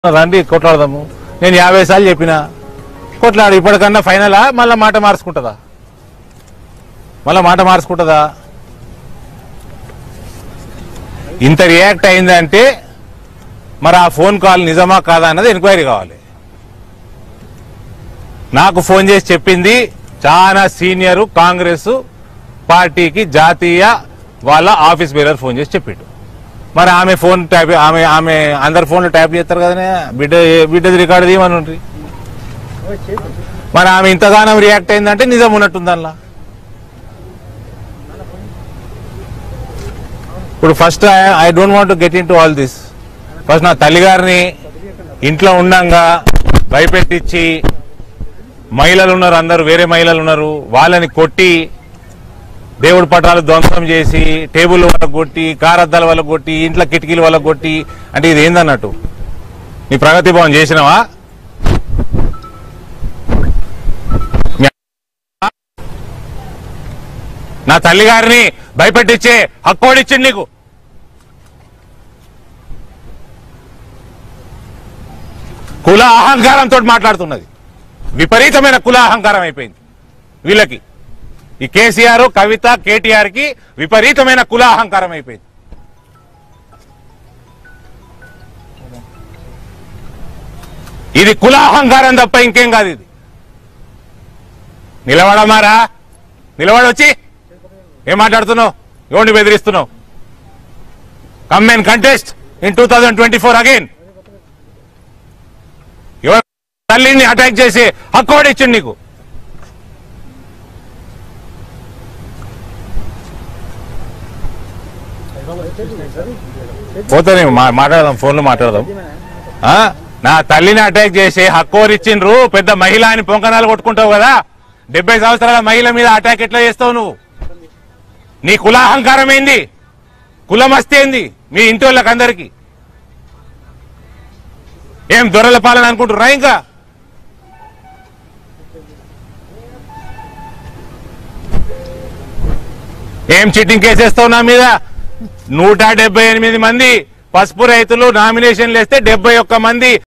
రండి కొట్లాడదాము నేను యాభై సార్లు చెప్పిన కొట్లాడు ఇప్పటికన్నా ఫైనలా మళ్ళీ మాట మార్చుకుంటుందా మళ్ళీ మాట మార్చుకుంటుందా ఇంత రియాక్ట్ అయిందంటే మరి ఆ ఫోన్ కాల్ నిజమా కాదా అన్నది ఎంక్వైరీ కావాలి నాకు ఫోన్ చేసి చెప్పింది చాలా సీనియర్ కాంగ్రెస్ పార్టీకి జాతీయ వాళ్ళ ఆఫీస్ బేరర్ ఫోన్ చేసి చెప్పిండు మరి ఆమె ఫోన్ ట్యాప్ ఆమె ఆమె అందరు ఫోన్లు ట్యాప్ చేస్తారు కదనే బిడ్డ బిడ్డది రికార్డు తీయమని ఉంటుంది మరి ఆమె ఇంతగానం రియాక్ట్ అయిందంటే నిజం ఉన్నట్టుంది అందులో ఇప్పుడు first I don't want get into all this first నా తల్లిగారిని ఇంట్లో ఉండంగా భయపెట్టించి మహిళలు ఉన్నారు అందరూ వేరే మహిళలు ఉన్నారు వాళ్ళని కొట్టి దేవుడి పటాలు ధ్వంసం చేసి టేబుల్ వాళ్ళకు కొట్టి కారద్దాల వాళ్ళకు కొట్టి ఇంట్లో కిటికీలు వాళ్ళకు కొట్టి అంటే ఇది ఏందన్నట్టు నీ ప్రగతి భవన్ చేసినావా మీ- నా తల్లి గారిని భయపెట్టించే హక్కోడిచ్చింది నీకు కుల అహంకారంతో మాట్లాడుతున్నది విపరీతమైన కుల అహంకారం అయిపోయింది వీళ్ళకి ఈ కేసీఆర్ కవిత కేటీఆర్ కి విపరీతమైన కుల అహంకారం అయిపోయింది ఇది కుల అహంకారం తప్ప ఇంకేం కాదు ఇది నిలబడమారా నిలబడొచ్చి ఏం మాట్లాడుతున్నావు ఎవరిని బెదిరిస్తున్నావు come and contest in two thousand twenty four again ఎవరు తల్లిని అటాక్ చేసి హక్కు కూడా ఇచ్చిండు నీకు పోతే మా- మాట్లాడదాం ఫోన్లో మాట్లాడదాం ఆ? నా తల్లిని అటాక్ చేసి హక్కోరు ఇచ్చిండ్రు పెద్ద మహిళ అని పొంకనాలు కొట్టుకుంటావు కదా డెబ్బై సంవత్సరాల మహిళ మీద అటాక్ ఎట్లా చేస్తావు నువ్వు నీ కుల అహంకారం ఏంది కులమస్తి ఏంది మీ ఇంటి వాళ్ళకి అందరికి ఏం దొరల పాలన అనుకుంటున్నా ఇంకా ఏం చీటింగ్ కేసేస్తావు నా మీద నూట డెబ్బై ఎనిమిది మంది పసుపు రైతులు నామినేషన్లు వేస్తే డెబ్బై ఒక్క మంది